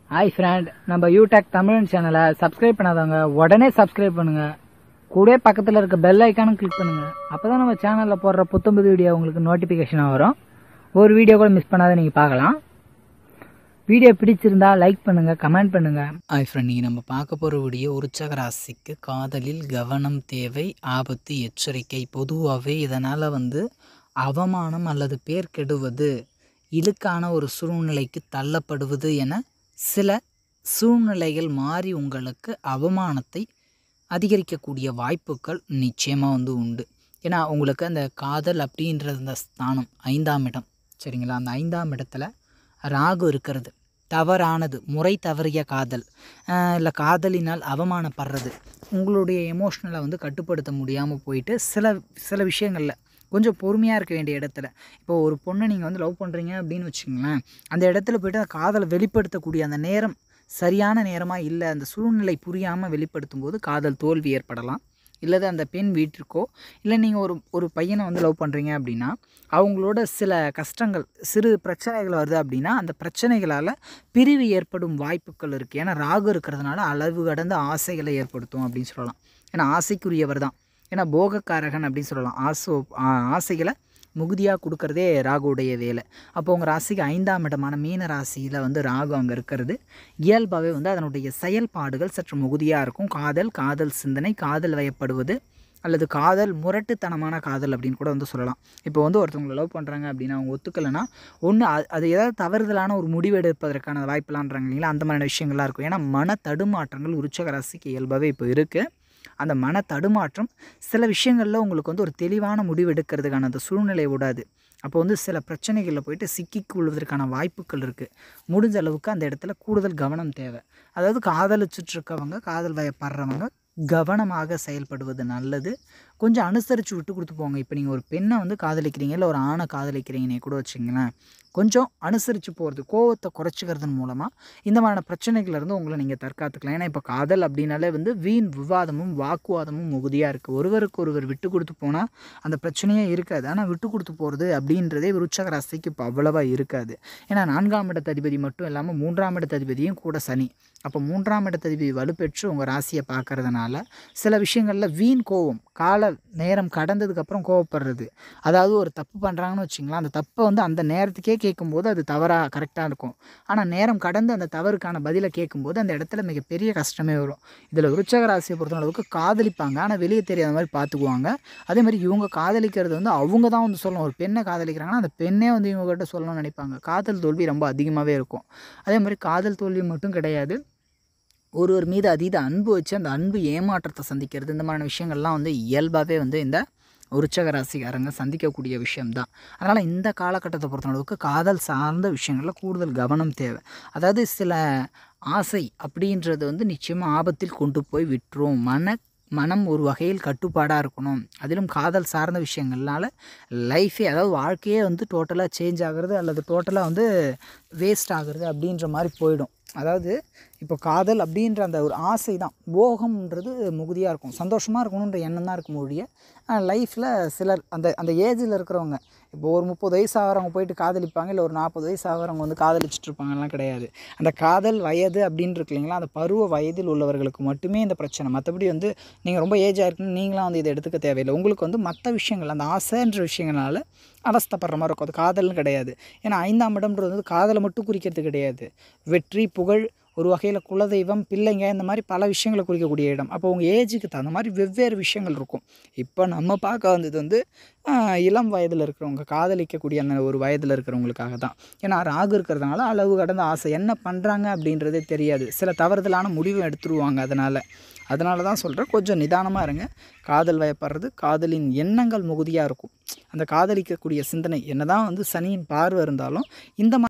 hi friend நம்ம யூடெக் தமிழ் சேனலை subscribe பண்ணாதவங்க உடனே சப்ஸ்கிரைப் பண்ணுங்க கூடவே பக்கத்தில் இருக்க பெல் ஐக்கானும் கிளிக் பண்ணுங்க அப்பதான் நம்ம சேனலில் போடுற புத்தம்புது வீடியோ உங்களுக்கு நோட்டிஃபிகேஷனாக வரும் ஒரு வீடியோ கூட மிஸ் பண்ணாத நீங்கள் பார்க்கலாம் வீடியோ பிடிச்சிருந்தா லைக் பண்ணுங்க கமெண்ட் பண்ணுங்க ஹாய் ஃப்ரெண்ட் நீங்கள் நம்ம பார்க்க போகிற வீடியோ உற்சக ராசிக்கு காதலில் கவனம் தேவை ஆபத்து எச்சரிக்கை பொதுவாகவே இதனால் வந்து அவமானம் அல்லது பேர் கெடுவது இழுக்கான ஒரு சூழ்நிலைக்கு தள்ளப்படுவது என சில சூழ்நிலைகள் மாறி உங்களுக்கு அவமானத்தை அதிகரிக்கக்கூடிய வாய்ப்புகள் நிச்சயமாக வந்து உண்டு ஏன்னா உங்களுக்கு அந்த காதல் அப்படின்றது அந்த ஸ்தானம் ஐந்தாம் இடம் சரிங்களா அந்த ஐந்தாம் இடத்துல ராகு இருக்கிறது தவறானது முறை தவறிய காதல் இல்லை காதலினால் அவமானப்படுறது உங்களுடைய எமோஷ்னலை வந்து கட்டுப்படுத்த முடியாமல் போயிட்டு சில சில விஷயங்களில் கொஞ்சம் பொறுமையாக இருக்க வேண்டிய இடத்துல இப்போ ஒரு பொண்ணை நீங்கள் வந்து லவ் பண்ணுறீங்க அப்படின்னு வச்சுங்களேன் அந்த இடத்துல போய்ட்டு அந்த காதலை வெளிப்படுத்தக்கூடிய அந்த நேரம் சரியான நேரமாக இல்லை அந்த சூழ்நிலை புரியாமல் வெளிப்படுத்தும் போது காதல் தோல்வி ஏற்படலாம் இல்லது அந்த பெண் வீட்டிற்கோ இல்லை நீங்கள் ஒரு ஒரு பையனை வந்து லவ் பண்ணுறீங்க அப்படின்னா அவங்களோட சில கஷ்டங்கள் சிறு பிரச்சனைகள் வருது அப்படின்னா அந்த பிரச்சனைகளால் பிரிவு ஏற்படும் வாய்ப்புகள் இருக்குது ஏன்னா ராகு இருக்கிறதுனால அளவு கடந்த ஆசைகளை ஏற்படுத்தும் அப்படின்னு சொல்லலாம் ஏன்னா ஆசைக்குரியவர் தான் ஏன்னா போகக்காரகன் அப்படின்னு சொல்லலாம் ஆசோ ஆ- ஆசைகளை முகுதியாக கொடுக்கறதே ராகுடைய வேலை அப்போ உங்கள் ராசிக்கு ஐந்தாம் இடமான மீன ராசியில் வந்து ராகு அங்கே இருக்கிறது இயல்பாகவே வந்து அதனுடைய செயல்பாடுகள் சற்று முகுதியாக இருக்கும் காதல் காதல் சிந்தனை காதல் வயப்படுவது அல்லது காதல் முரட்டுத்தனமான காதல் அப்படின்னு கூட வந்து சொல்லலாம் இப்போ வந்து ஒருத்தவங்களை லவ் பண்ணுறாங்க அப்படின்னா அவங்க ஒத்துக்கலைன்னா ஒன்று அது ஏதாவது தவறுதலான ஒரு முடிவு எடுப்பதற்கான வாய்ப்பெலான்றாங்க இல்லைங்களா அந்த மாதிரியான விஷயங்கள்லாம் இருக்கும் ஏன்னா மன தடுமாற்றங்கள் உற்சக ராசிக்கு இயல்பாகவே இப்போ இருக்குது அந்த மன தடுமாற்றம் சில விஷயங்களில் உங்களுக்கு வந்து ஒரு தெளிவான முடிவு எடுக்கிறதுக்கான அந்த சூழ்நிலை விடாது அப்போ வந்து சில பிரச்சனைகளில் போயிட்டு சிக்கிக் கொள்வதற்கான வாய்ப்புகள் இருக்குது முடிஞ்ச அளவுக்கு அந்த இடத்துல கூடுதல் கவனம் தேவை அதாவது காதலிச்சுட்டு இருக்கவங்க காதல் வயப்படுறவங்க கவனமாக செயல்படுவது நல்லது கொஞ்சம் அனுசரித்து விட்டு கொடுத்து போங்க இப்போ நீங்கள் ஒரு பெண்ணை வந்து காதலிக்கிறீங்க இல்லை ஒரு ஆணை காதலிக்கிறீங்கன்னே கூட வச்சுங்களேன் கொஞ்சம் அனுசரித்து போகிறது கோவத்தை குறைச்சிக்கிறதன் மூலமாக இந்த மாதிரியான பிரச்சனைகள்லேருந்து உங்களை நீங்கள் தற்காத்துக்கலாம் ஏன்னா இப்போ காதல் அப்படின்னாலே வந்து வீண் விவாதமும் வாக்குவாதமும் முகுதியாக இருக்குது ஒருவருக்கு ஒருவர் விட்டு கொடுத்து போனால் அந்த பிரச்சனையே இருக்காது ஆனால் விட்டு கொடுத்து போகிறது அப்படின்றதே விருச்சக ராசிக்கு இப்போ அவ்வளவா இருக்காது ஏன்னா நான்காம் இடத்த அதிபதி மட்டும் இல்லாமல் மூன்றாம் இடத்த அதிபதியும் கூட சனி அப்போ மூன்றாம் இடத்த அதிபதி வலுப்பெற்று உங்கள் ராசியை பார்க்கறதுனால சில விஷயங்களில் வீண் கோவம் கால நேரம் கடந்ததுக்கப்புறம் கோவப்படுறது அதாவது ஒரு தப்பு பண்ணுறாங்கன்னு வச்சுங்களேன் அந்த தப்பை வந்து அந்த நேரத்துக்கே கேட்கும்போது அது தவறாக கரெக்டாக இருக்கும் ஆனால் நேரம் கடந்து அந்த தவறுக்கான பதிலை கேட்கும்போது அந்த இடத்துல மிகப்பெரிய கஷ்டமே வரும் இதில் விருச்சக ராசியை பொறுத்தளவுக்கு காதலிப்பாங்க ஆனால் வெளியே தெரியாத மாதிரி பார்த்துக்குவாங்க அதே மாதிரி இவங்க காதலிக்கிறது வந்து அவங்க தான் வந்து சொல்லணும் ஒரு பெண்ணை காதலிக்கிறாங்கன்னா அந்த பெண்ணே வந்து இவங்ககிட்ட சொல்லணும்னு நினைப்பாங்க காதல் தோல்வி ரொம்ப அதிகமாகவே இருக்கும் அதே மாதிரி காதல் தோல்வி மட்டும் கிடையாது ஒருவர் மீது அதீத அன்பு வச்சு அந்த அன்பு ஏமாற்றத்தை சந்திக்கிறது இந்த மாதிரியான விஷயங்கள்லாம் வந்து இயல்பாகவே வந்து இந்த உற்சக ராசிக்காரங்க சந்திக்கக்கூடிய விஷயம்தான் அதனால் இந்த காலகட்டத்தை பொறுத்தளவுக்கு காதல் சார்ந்த விஷயங்களில் கூடுதல் கவனம் தேவை அதாவது சில ஆசை அப்படின்றது வந்து நிச்சயமாக ஆபத்தில் கொண்டு போய் விட்டுரும் மன மனம் ஒரு வகையில் கட்டுப்பாடாக இருக்கணும் அதிலும் காதல் சார்ந்த விஷயங்கள்னால லைஃபே அதாவது வாழ்க்கையே வந்து டோட்டலாக சேஞ்ச் ஆகுறது அல்லது டோட்டலாக வந்து வேஸ்ட் ஆகுறது அப்படின்ற மாதிரி போயிடும் அதாவது இப்போ காதல் அப்படின்ற அந்த ஒரு ஆசை தான் போகம்ன்றது முகுதியாக இருக்கும் சந்தோஷமாக இருக்கணுன்ற எண்ணம் தான் இருக்கும் ஒழிய லைஃப்பில் சிலர் அந்த அந்த ஏஜில் இருக்கிறவங்க இப்போ ஒரு முப்பது வயசு ஆகிறவங்க போயிட்டு காதலிப்பாங்க இல்லை ஒரு நாற்பது வயசு ஆகிறவங்க வந்து காதலிச்சுட்டு இருப்பாங்கலாம் கிடையாது அந்த காதல் வயது அப்படின்னு இருக்கு இல்லைங்களா அந்த பருவ வயதில் உள்ளவர்களுக்கு மட்டுமே இந்த பிரச்சனை மற்றபடி வந்து நீங்கள் ரொம்ப ஏஜ் ஆயிருக்குன்னு நீங்களாம் வந்து இதை எடுத்துக்க தேவையில்லை உங்களுக்கு வந்து மற்ற விஷயங்கள் அந்த ஆசைன்ற விஷயங்களால அவஸ்தைப்படுற மாதிரி இருக்கும் அது காதல்னு கிடையாது ஏன்னா ஐந்தாம் இடம்ன்றது வந்து காதலை மட்டும் குறிக்கிறது கிடையாது வெற்றி புகழ் ஒரு வகையில் குலதெய்வம் பிள்ளைங்க இந்த மாதிரி பல விஷயங்களை குறிக்கக்கூடிய இடம் அப்போ உங்கள் ஏஜுக்கு தகுந்த மாதிரி வெவ்வேறு விஷயங்கள் இருக்கும் இப்போ நம்ம பார்க்க வந்தது வந்து ஆஹ், இளம் வயதில் இருக்கிறவங்க காதலிக்கக்கூடிய அந்த ஒரு வயதில் இருக்கிறவங்களுக்காக தான் ஏன்னா ராகு இருக்கிறதுனால அளவு கடந்த ஆசை என்ன பண்ணுறாங்க அப்படின்றதே தெரியாது சில தவறுதலான முடிவு எடுத்துருவாங்க அதனால் அதனால தான் சொல்கிறேன் கொஞ்சம் நிதானமாக இருங்க காதல் வயப்படுறது காதலின் எண்ணங்கள் முகுதியாக இருக்கும் அந்த காதலிக்கக்கூடிய சிந்தனை என்னதான் வந்து சனியின் பார்வை இருந்தாலும் இந்த மாதிரி